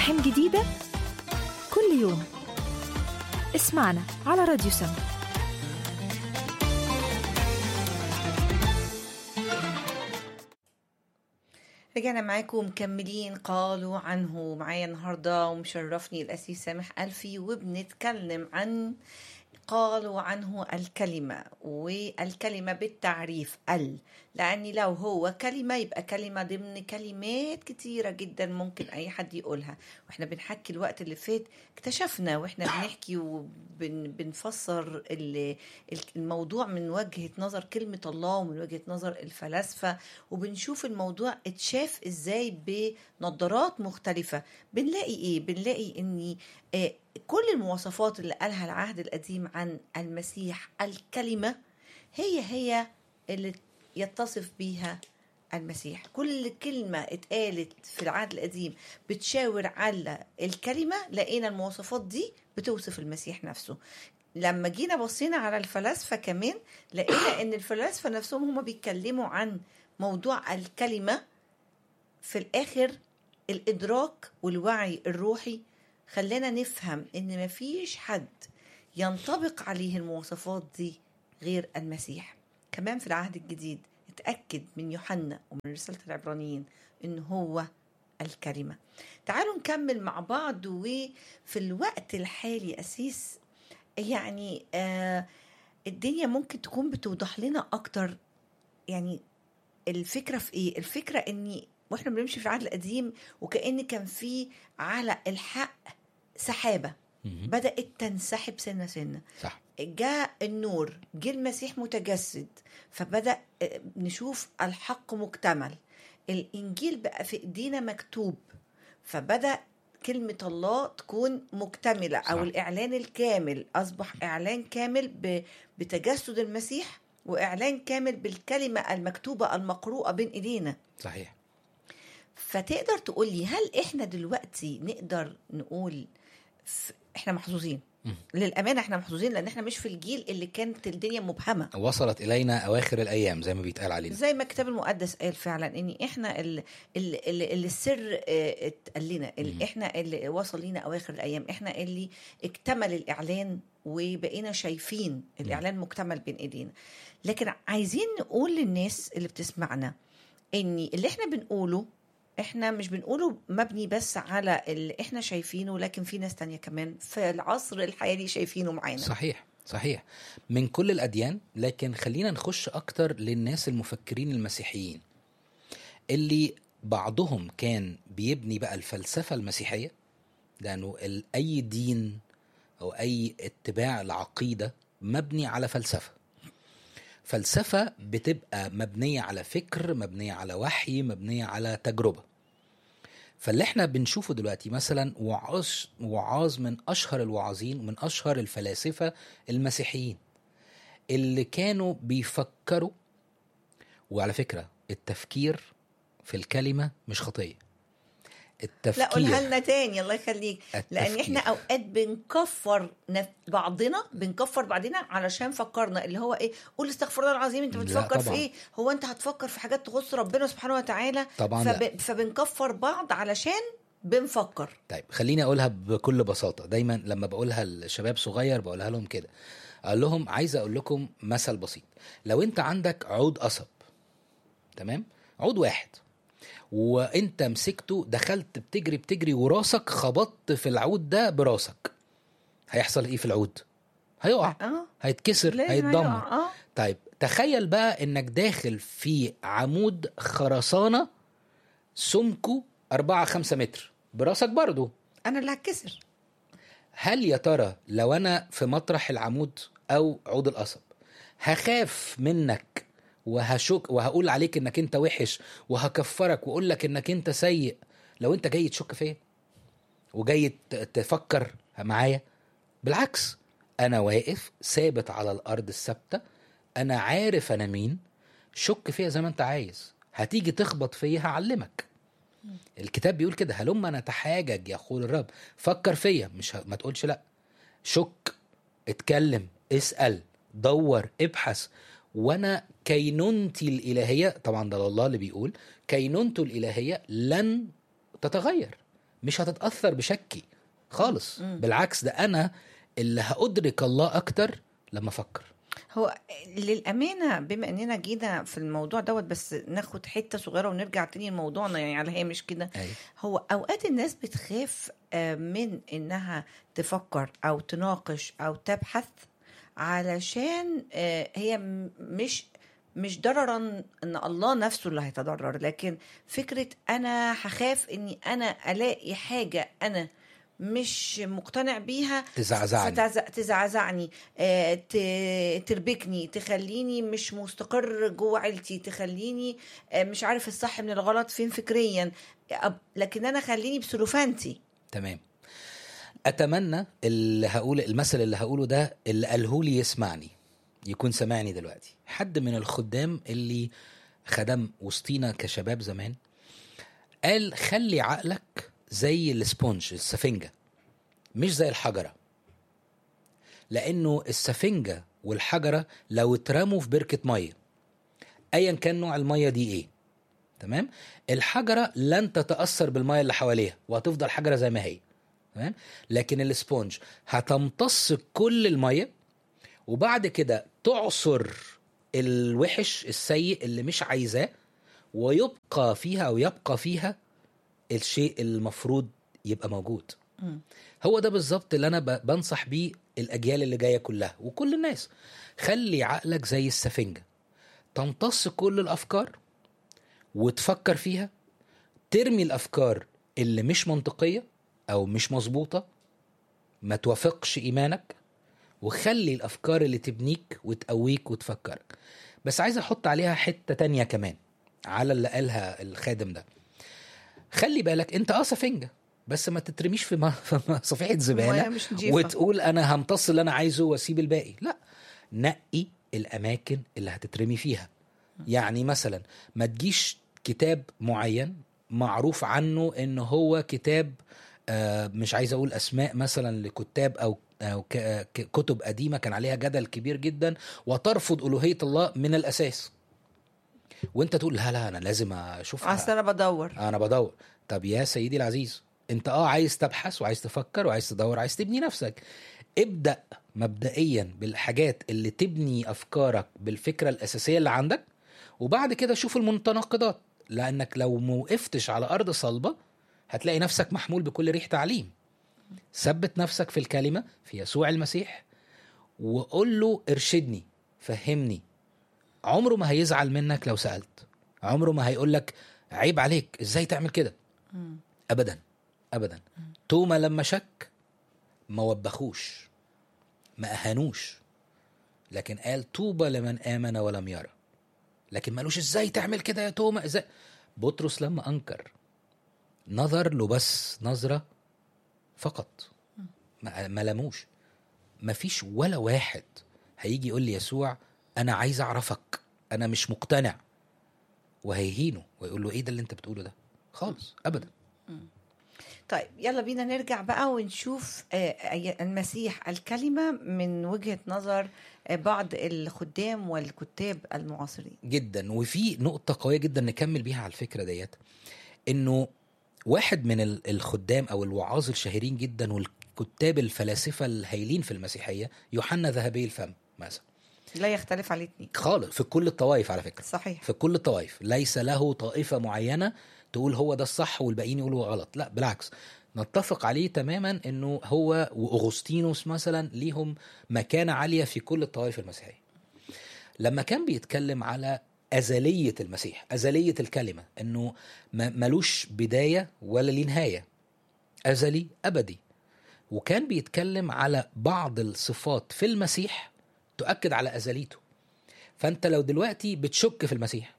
ملحم جديدة كل يوم اسمعنا على راديو سم رجعنا معاكم مكملين قالوا عنه معايا النهارده ومشرفني الاسيس سامح الفي وبنتكلم عن قالوا عنه الكلمة والكلمة بالتعريف ال لأن لو هو كلمة يبقى كلمة ضمن كلمات كتيرة جدا ممكن أي حد يقولها وإحنا بنحكي الوقت اللي فات اكتشفنا وإحنا بنحكي وبنفسر الموضوع من وجهة نظر كلمة الله ومن وجهة نظر الفلاسفة وبنشوف الموضوع اتشاف إزاي بنظارات مختلفة بنلاقي إيه؟ بنلاقي إن آه كل المواصفات اللي قالها العهد القديم عن المسيح الكلمة هي هي اللي يتصف بيها المسيح كل كلمة اتقالت في العهد القديم بتشاور على الكلمة لقينا المواصفات دي بتوصف المسيح نفسه لما جينا بصينا على الفلاسفة كمان لقينا ان الفلاسفة نفسهم هم بيتكلموا عن موضوع الكلمة في الاخر الادراك والوعي الروحي خلانا نفهم ان مفيش حد ينطبق عليه المواصفات دي غير المسيح كمان في العهد الجديد اتأكد من يوحنا ومن رسالة العبرانيين ان هو الكلمة تعالوا نكمل مع بعض وفي الوقت الحالي أسيس يعني آه الدنيا ممكن تكون بتوضح لنا أكتر يعني الفكرة في إيه؟ الفكرة إني واحنا بنمشي في العهد القديم وكأن كان في على الحق سحابة مهم. بدأت تنسحب سنة سنة صح جاء النور جه المسيح متجسد فبدأ آه، نشوف الحق مكتمل الإنجيل بقى في إيدينا مكتوب فبدأ كلمة الله تكون مكتملة أو صح. الإعلان الكامل أصبح إعلان كامل ب- بتجسد المسيح وإعلان كامل بالكلمة المكتوبة المقروءة بين إيدينا صحيح فتقدر تقول لي هل احنا دلوقتي نقدر نقول ف... احنا محظوظين مم. للامانه احنا محظوظين لان احنا مش في الجيل اللي كانت الدنيا مبهمه وصلت الينا اواخر الايام زي ما بيتقال علينا زي ما الكتاب المقدس قال فعلا ان احنا اللي, اللي, اللي السر اه، اتقال لنا مم. اللي احنا اللي وصل لينا اواخر الايام احنا اللي اكتمل الاعلان وبقينا شايفين الاعلان مكتمل بين ايدينا لكن عايزين نقول للناس اللي بتسمعنا ان اللي احنا بنقوله احنا مش بنقوله مبني بس على اللي احنا شايفينه لكن في ناس تانية كمان في العصر الحالي شايفينه معانا صحيح صحيح من كل الاديان لكن خلينا نخش اكتر للناس المفكرين المسيحيين اللي بعضهم كان بيبني بقى الفلسفه المسيحيه لانه ال- اي دين او اي اتباع العقيده مبني على فلسفه فلسفه بتبقى مبنيه على فكر مبنيه على وحي مبنيه على تجربه فاللي احنا بنشوفه دلوقتي مثلا وعاظ وعاظ من اشهر الوعاظين ومن اشهر الفلاسفه المسيحيين اللي كانوا بيفكروا وعلى فكره التفكير في الكلمه مش خطيه التفكير لا قولها لنا تاني الله يخليك لان التفكير. احنا اوقات بنكفر نف- بعضنا بنكفر بعضنا علشان فكرنا اللي هو ايه قول استغفر الله العظيم انت لا بتفكر في طبعاً. ايه هو انت هتفكر في حاجات تخص ربنا سبحانه وتعالى طبعا لا. فب... فبنكفر بعض علشان بنفكر طيب خليني اقولها بكل بساطه دايما لما بقولها لشباب صغير بقولها لهم كده اقول لهم عايز اقول لكم مثل بسيط لو انت عندك عود قصب تمام عود واحد وانت مسكته دخلت بتجري بتجري وراسك خبطت في العود ده براسك هيحصل ايه في العود هيقع اه هيتكسر لازم هيتدمر هيقع. اه طيب تخيل بقى انك داخل في عمود خرسانه سمكه 4 5 متر براسك برضو انا اللي هتكسر هل يا ترى لو انا في مطرح العمود او عود القصب هخاف منك وهشك وهقول عليك انك انت وحش وهكفرك واقول لك انك انت سيء لو انت جاي تشك فيا وجاي ت- تفكر معايا بالعكس انا واقف ثابت على الارض الثابته انا عارف انا مين شك فيا زي ما انت عايز هتيجي تخبط فيا هعلمك الكتاب بيقول كده هلما نتحاجج يقول الرب فكر فيا مش ه... ما تقولش لا شك اتكلم اسأل دور ابحث وانا كينونتي الالهيه طبعا ده الله اللي بيقول كينونته الالهيه لن تتغير مش هتتاثر بشكي خالص بالعكس ده انا اللي هادرك الله اكتر لما افكر هو للأمانة بما إننا جينا في الموضوع دوت بس ناخد حتة صغيرة ونرجع تاني لموضوعنا يعني على هامش كده أيوة. هو أوقات الناس بتخاف آه، من إنها تفكر أو تناقش أو تبحث علشان آه، هي م- مش مش ضررا ان الله نفسه اللي هيتضرر لكن فكره انا هخاف اني انا الاقي حاجه انا مش مقتنع بيها تزعزعني فتعز- تزعزعني آه، ت- تربكني تخليني مش مستقر جوه عيلتي تخليني آه، مش عارف الصح من الغلط فين فكريا أب- لكن انا خليني بسلوفانتي تمام اتمنى اللي هقول المثل اللي هقوله ده اللي قاله لي يسمعني يكون سمعني دلوقتي حد من الخدام اللي خدم وسطينا كشباب زمان قال خلي عقلك زي السبونج السفنجة مش زي الحجرة لأنه السفنجة والحجرة لو اترموا في بركة مية أيا كان نوع المية دي إيه تمام الحجرة لن تتأثر بالمية اللي حواليها وهتفضل حجرة زي ما هي تمام لكن السبونج هتمتص كل المية وبعد كده تعصر الوحش السيء اللي مش عايزاه ويبقى فيها او يبقى فيها الشيء المفروض يبقى موجود مم. هو ده بالظبط اللي انا ب- بنصح بيه الاجيال اللي جايه كلها وكل الناس خلي عقلك زي السفنجه تمتص كل الافكار وتفكر فيها ترمي الافكار اللي مش منطقيه او مش مظبوطه ما توافقش ايمانك وخلي الافكار اللي تبنيك وتقويك وتفكرك بس عايز احط عليها حته تانية كمان على اللي قالها الخادم ده خلي بالك انت اه سفنجه بس ما تترميش في م- في صفيحه مية زباله مش نضيفة. وتقول انا همتص اللي انا عايزه واسيب الباقي لا نقي الاماكن اللي هتترمي فيها يعني مثلا ما تجيش كتاب معين معروف عنه ان هو كتاب آه، مش عايز اقول اسماء مثلا لكتاب او او ك- ك- كتب قديمه كان عليها جدل كبير جدا وترفض الوهيه الله من الاساس وانت تقول لا لا انا لازم اشوفها اصل انا بدور انا بدور طب يا سيدي العزيز انت اه عايز تبحث وعايز تفكر وعايز تدور عايز تبني نفسك ابدا مبدئيا بالحاجات اللي تبني افكارك بالفكره الاساسيه اللي عندك وبعد كده شوف المتناقضات لانك لو موقفتش على ارض صلبه هتلاقي نفسك محمول بكل ريح تعليم ثبت نفسك في الكلمه في يسوع المسيح وقول له ارشدني فهمني عمره ما هيزعل منك لو سالت عمره ما هيقول لك عيب عليك ازاي تعمل كده مم. ابدا ابدا توما لما شك ما وبخوش ما اهانوش لكن قال طوبى لمن امن ولم يرى لكن ما قالوش ازاي تعمل كده يا توما ازاي بطرس لما انكر نظر له بس نظره فقط ما ما لموش ما فيش ولا واحد هيجي يقول لي يسوع انا عايز اعرفك انا مش مقتنع وهيهينه ويقول له ايه ده اللي انت بتقوله ده خالص ابدا طيب يلا بينا نرجع بقى ونشوف آه، أي- المسيح الكلمة من وجهة نظر آه، بعض الخدام والكتاب المعاصرين جدا وفي نقطة قوية جدا نكمل بيها على الفكرة ديت انه واحد من ال- الخدام او الوعاظ الشهيرين جدا والكتاب الفلاسفة الهايلين في المسيحية يوحنا ذهبي الفم مثلا لا يختلف على الاثنين خالص في كل الطوائف على فكرة صحيح في كل الطوائف ليس له طائفة معينة تقول هو ده الصح والباقيين يقولوا غلط لا بالعكس نتفق عليه تماما انه هو واغسطينوس مثلا ليهم مكانة عالية في كل الطوائف المسيحية لما كان بيتكلم على أزلية المسيح أزلية الكلمة انه ما- ملوش بداية ولا ليه نهاية أزلي أبدي وكان بيتكلم على بعض الصفات في المسيح تؤكد على أزليته فانت لو دلوقتي بتشك في المسيح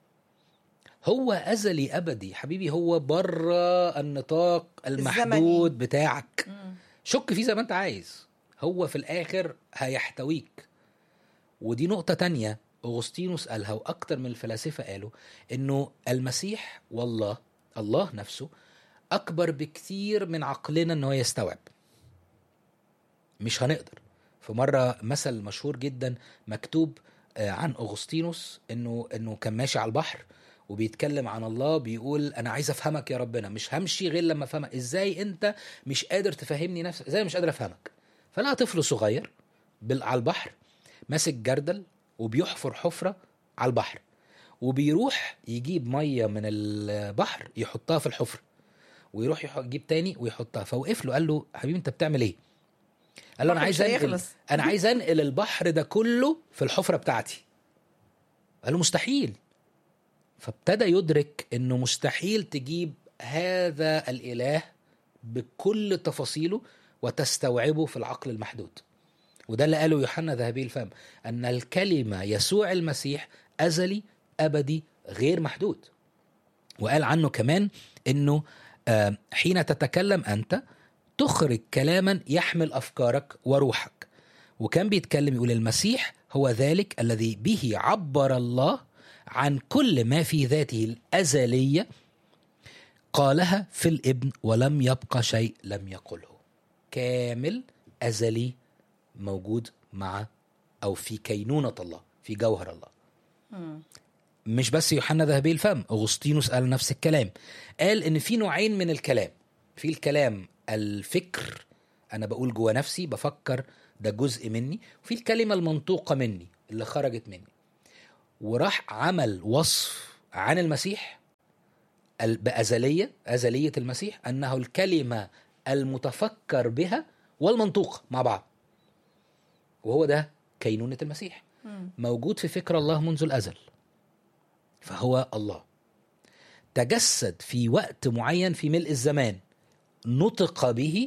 هو ازلي ابدي حبيبي هو بره النطاق المحدود بتاعك مم. شك فيه زي ما انت عايز هو في الاخر هيحتويك ودي نقطة تانية أغسطينوس قالها وأكتر من الفلاسفة قالوا إنه المسيح والله الله نفسه أكبر بكتير من عقلنا إن هو يستوعب مش هنقدر في مرة مثل مشهور جدا مكتوب آه، عن أغسطينوس إنه إنه كان ماشي على البحر وبيتكلم عن الله بيقول انا عايز افهمك يا ربنا مش همشي غير لما افهمك ازاي انت مش قادر تفهمني نفسك ازاي مش قادر افهمك فلقى طفل صغير بال- على البحر ماسك جردل وبيحفر حفره على البحر وبيروح يجيب ميه من البحر يحطها في الحفره ويروح يح- يجيب تاني ويحطها فوقف له قال له حبيبي انت بتعمل ايه قال له انا البحر عايز مش انقل هيخلص. انا عايز انقل البحر ده كله في الحفره بتاعتي قال له مستحيل فابتدى يدرك انه مستحيل تجيب هذا الاله بكل تفاصيله وتستوعبه في العقل المحدود وده اللي قاله يوحنا ذهبي الفم ان الكلمه يسوع المسيح ازلي ابدي غير محدود وقال عنه كمان انه آه، حين تتكلم انت تخرج كلاما يحمل افكارك وروحك وكان بيتكلم يقول المسيح هو ذلك الذي به عبر الله عن كل ما في ذاته الازليه قالها في الابن ولم يبقى شيء لم يقله كامل ازلي موجود مع او في كينونه الله في جوهر الله مش بس يوحنا ذهبي الفم اغسطينوس قال نفس الكلام قال ان في نوعين من الكلام في الكلام الفكر انا بقول جوا نفسي بفكر ده جزء مني وفي الكلمه المنطوقه مني اللي خرجت مني وراح عمل وصف عن المسيح ال- بأزلية أزلية المسيح أنه الكلمة المتفكر بها والمنطوقة مع بعض وهو ده كينونة المسيح موجود في فكر الله منذ الأزل فهو الله تجسد في وقت معين في ملء الزمان نطق به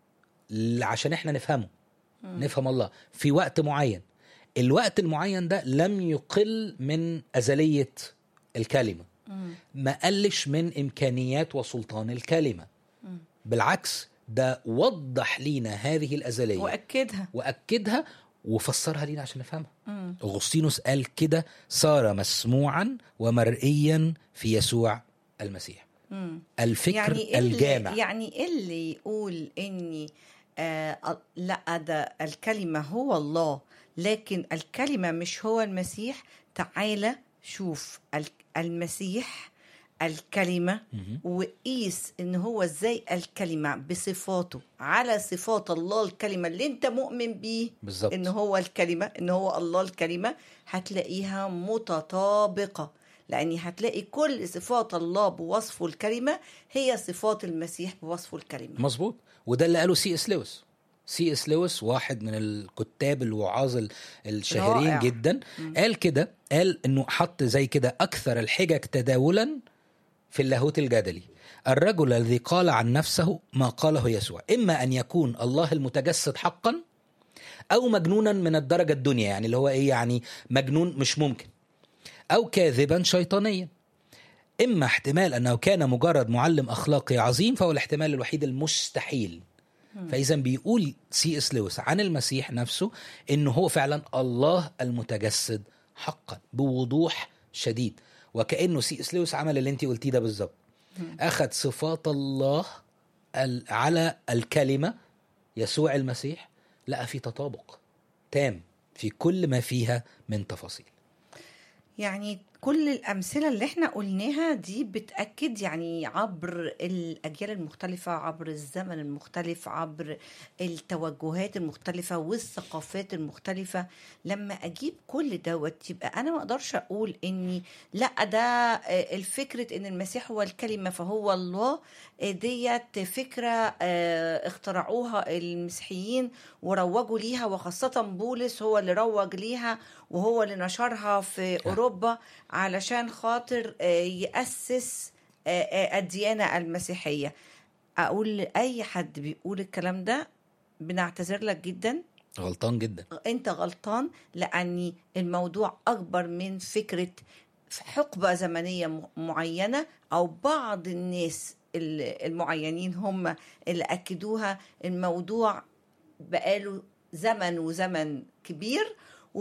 ل- عشان احنا نفهمه نفهم الله في وقت معين الوقت المعين ده لم يقل من أزلية الكلمة ما قلش من إمكانيات وسلطان الكلمة بالعكس ده وضح لينا هذه الأزلية واكدها واكدها وفسرها لينا عشان نفهمها اغسطينوس قال كده صار مسموعا ومرئيا في يسوع المسيح الفكر يعني إيه اللي الجامع يعني إيه اللي يقول اني آه لا ده الكلمه هو الله لكن الكلمه مش هو المسيح تعالى شوف ال- المسيح الكلمه مهم. وقيس ان هو ازاي الكلمه بصفاته على صفات الله الكلمه اللي انت مؤمن بيه بالظبط ان هو الكلمه ان هو الله الكلمه هتلاقيها متطابقه لان هتلاقي كل صفات الله بوصفه الكلمه هي صفات المسيح بوصفه الكلمه مظبوط وده اللي قاله سي اس لويس سي اس لويس واحد من الكتاب الوعاظ ال- الشهيرين رائع. جدا قال كده قال انه حط زي كده اكثر الحجج تداولا في اللاهوت الجدلي الرجل الذي قال عن نفسه ما قاله يسوع اما ان يكون الله المتجسد حقا او مجنونا من الدرجه الدنيا يعني اللي هو ايه يعني مجنون مش ممكن او كاذبا شيطانيا اما احتمال انه كان مجرد معلم اخلاقي عظيم فهو الاحتمال الوحيد المستحيل فاذا بيقول سي اس لويس عن المسيح نفسه انه هو فعلا الله المتجسد حقا بوضوح شديد وكانه سي اس لويس عمل اللي انت قلتيه ده بالظبط اخذ صفات الله ال- على الكلمه يسوع المسيح لقى في تطابق تام في كل ما فيها من تفاصيل يعني كل الأمثلة اللي احنا قلناها دي بتأكد يعني عبر الأجيال المختلفة عبر الزمن المختلف عبر التوجهات المختلفة والثقافات المختلفة لما أجيب كل دوت يبقى أنا ما أقدرش أقول إني لا ده آه، الفكرة إن المسيح هو الكلمة فهو الله آه، ديت فكرة آه، اخترعوها المسيحيين وروجوا ليها وخاصة بولس هو اللي روج ليها وهو اللي نشرها في أوروبا علشان خاطر آه، يأسس آه، آه، الديانة المسيحية أقول لأي حد بيقول الكلام ده بنعتذر لك جدا غلطان جدا انت غلطان لان الموضوع اكبر من فكره حقبه زمنيه م- معينه او بعض الناس ال- المعينين هم اللي اكدوها الموضوع بقاله زمن وزمن كبير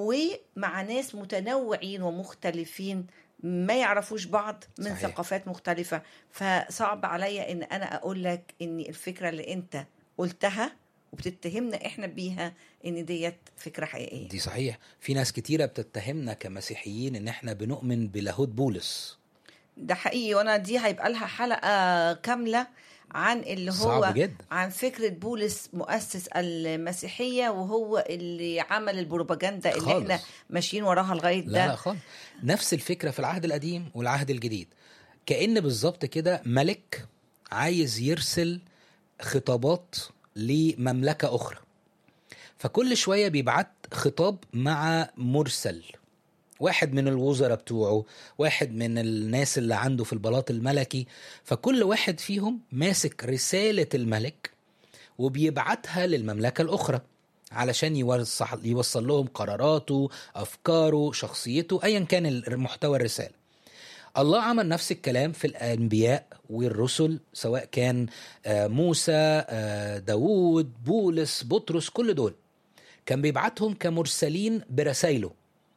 ومع ناس متنوعين ومختلفين ما يعرفوش بعض من صحيح. صحيح. ثقافات مختلفة فصعب عليا ان انا اقول لك ان الفكرة اللي انت قلتها وبتتهمنا احنا بيها ان ديت فكرة حقيقية دي صحيح في ناس كتيرة بتتهمنا كمسيحيين ان احنا بنؤمن بلاهوت بولس ده حقيقي وانا دي هيبقى لها حلقه كامله عن اللي هو صعب جدا عن فكره بولس مؤسس المسيحيه وهو اللي عمل البروباجندا اللي خالص. احنا ماشيين وراها لغايه لا ده لا خالص نفس الفكره في العهد القديم والعهد الجديد كأن بالظبط كده ملك عايز يرسل خطابات لمملكه اخرى فكل شويه بيبعت خطاب مع مرسل واحد من الوزراء بتوعه واحد من الناس اللي عنده في البلاط الملكي فكل واحد فيهم ماسك رسالة الملك وبيبعتها للمملكة الأخرى علشان يوصل, يوصل لهم قراراته أفكاره شخصيته أيا كان محتوى الرسالة الله عمل نفس الكلام في الأنبياء والرسل سواء كان آه، موسى آه، داوود بولس بطرس كل دول كان بيبعتهم كمرسلين برسايله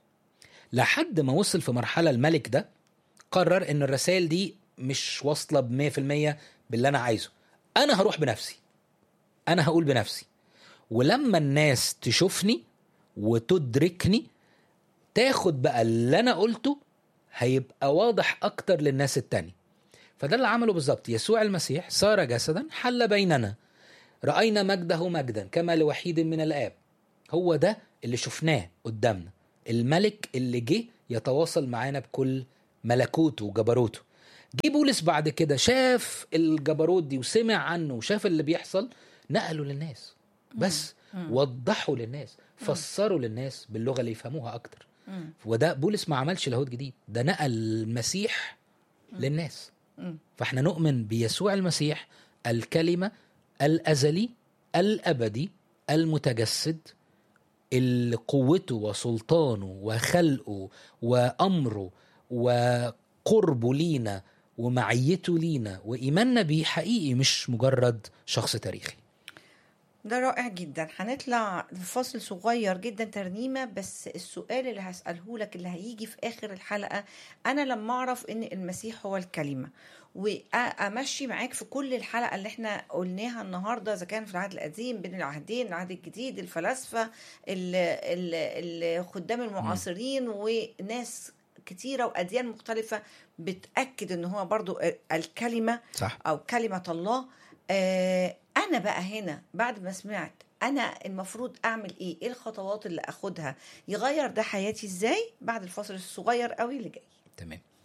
لحد ما وصل في مرحلة الملك ده قرر ان الرسائل دي مش واصلة ب 100% باللي انا عايزه انا هروح بنفسي انا هقول بنفسي ولما الناس تشوفني وتدركني تاخد بقى اللي انا قلته هيبقى واضح اكتر للناس التانية فده اللي عمله بالظبط يسوع المسيح صار جسدا حل بيننا رأينا مجده مجدا كما لوحيد من الآب هو ده اللي شفناه قدامنا الملك اللي جه يتواصل معانا بكل ملكوته وجبروته جه بولس بعد كده شاف الجبروت دي وسمع عنه وشاف اللي بيحصل نقله للناس بس وضحوا للناس فسروا للناس باللغه اللي يفهموها اكتر مم. وده بولس ما عملش لاهوت جديد ده نقل المسيح للناس مم. فاحنا نؤمن بيسوع المسيح الكلمه الازلي الابدي المتجسد اللي قوته وسلطانه وخلقه وامره وقربه لينا ومعيته لينا وايماننا بيه حقيقي مش مجرد شخص تاريخي ده رائع جدا هنطلع في فاصل صغير جدا ترنيمة بس السؤال اللي هسأله لك اللي هيجي في آخر الحلقة أنا لما أعرف إن المسيح هو الكلمة وأمشي معاك في كل الحلقة اللي احنا قلناها النهاردة إذا كان في العهد القديم بين العهدين العهد الجديد الفلاسفة ال- ال- الخدام المعاصرين وناس كتيرة وأديان مختلفة بتأكد إن هو برضو الكلمة صح او كلمه الله آه انا بقى هنا بعد ما سمعت انا المفروض اعمل ايه ايه الخطوات اللي اخدها يغير ده حياتي ازاي بعد الفصل الصغير قوي اللي جاي تمام